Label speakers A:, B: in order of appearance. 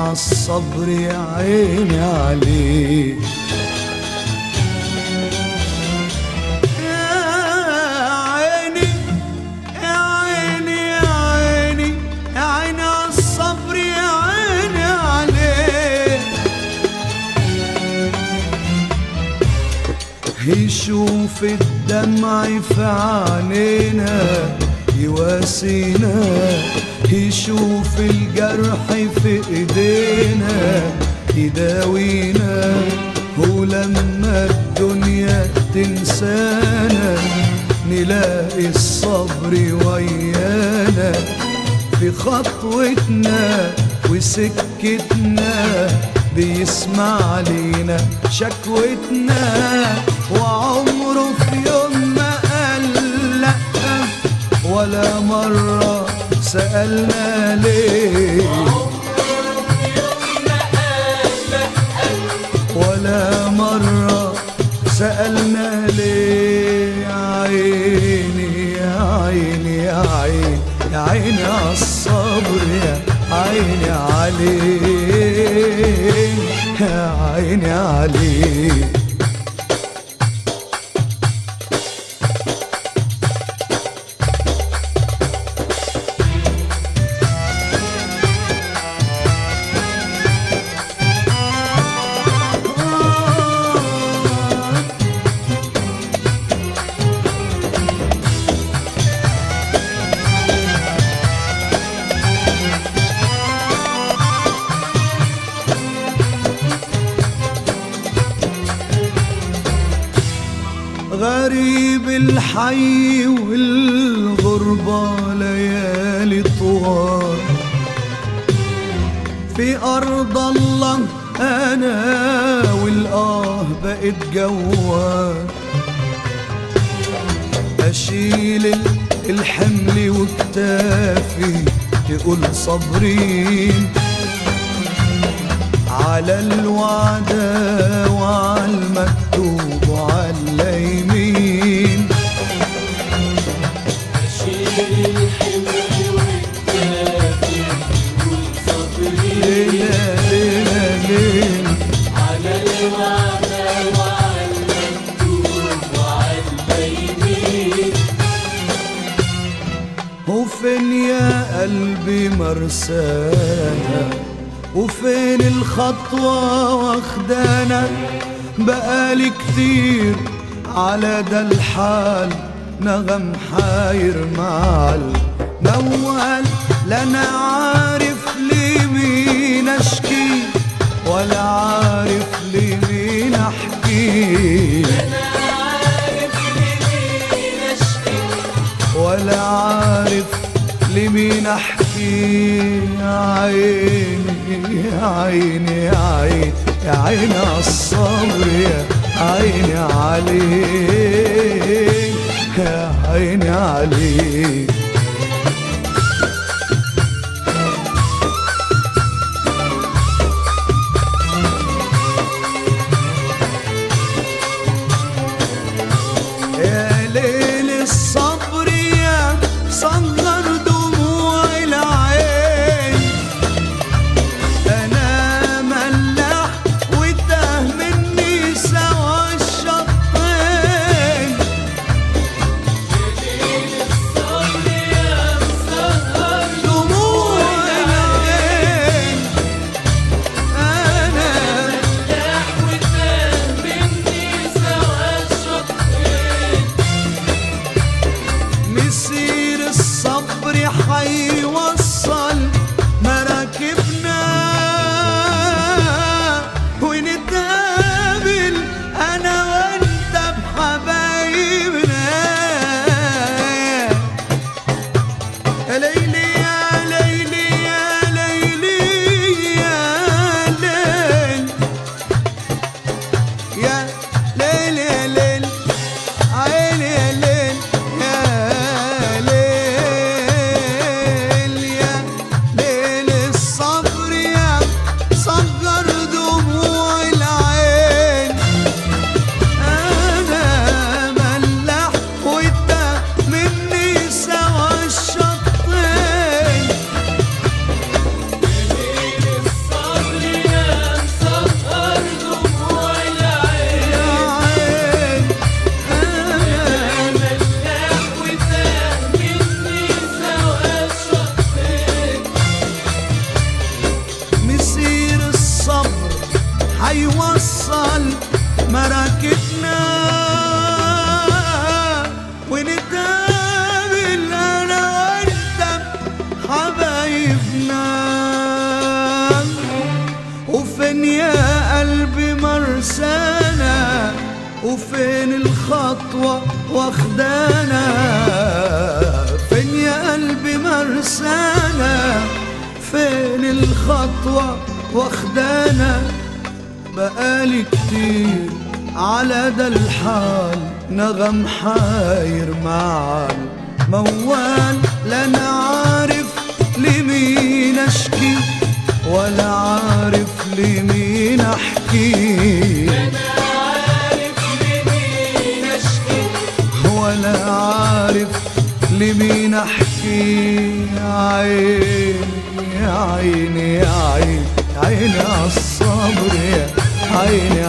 A: عالصبر يا عيني عليك يا عيني يا عيني يا عيني يا عيني عالصبر يا عيني عليك يشوف الدمع في عينينا يواسينا يشوف الجرح في ايدينا يداوينا ولما الدنيا تنسانا نلاقي الصبر ويانا في خطوتنا وسكتنا بيسمع لينا شكوتنا وعمره في يوم ما قال لأ ولا مرة سألنا ليه ولا مرة سألنا ليه يا عيني يا عيني يا عيني يا عيني عالصبر يا عيني عليك يا عيني عليك غريب الحي والغربة ليالي طوال في أرض الله أنا والآه بقيت جوال أشيل ال- الحمل وكتافي تقول صابرين على الوعدة وعلى المكتوب وعلى اليمين ليلة ليلة ليلة وفين يا قلبي مرسانا وفين الخطوة واخدانا بقالي كتير على ده الحال نغم حاير معال موال لا انا عارف لمين اشكي ولا عارف لمين احكي ولا عارف لمين احكي يا عيني يا عيني يا عيني يا عيني عالصبر يا عيني عليك يا عيني عليك يا ليل الصبر يا صغر دموع العين انا ملاح وتاه مني سوا الشطين هيوصل مراكبنا ونتقابل انا وانت حبايبنا وفين يا قلبي مرسانا وفين الخطوة واخدانا فين يا قلبي مرسانا فين الخطوة واخدانا بقالي كتير على ده الحال نغم حاير مع الموال لا انا عارف لمين اشكي ولا عارف لمين احكي ولا عارف لمين احكي عيني يا عيني يا عيني عيني عالصبر يا عيني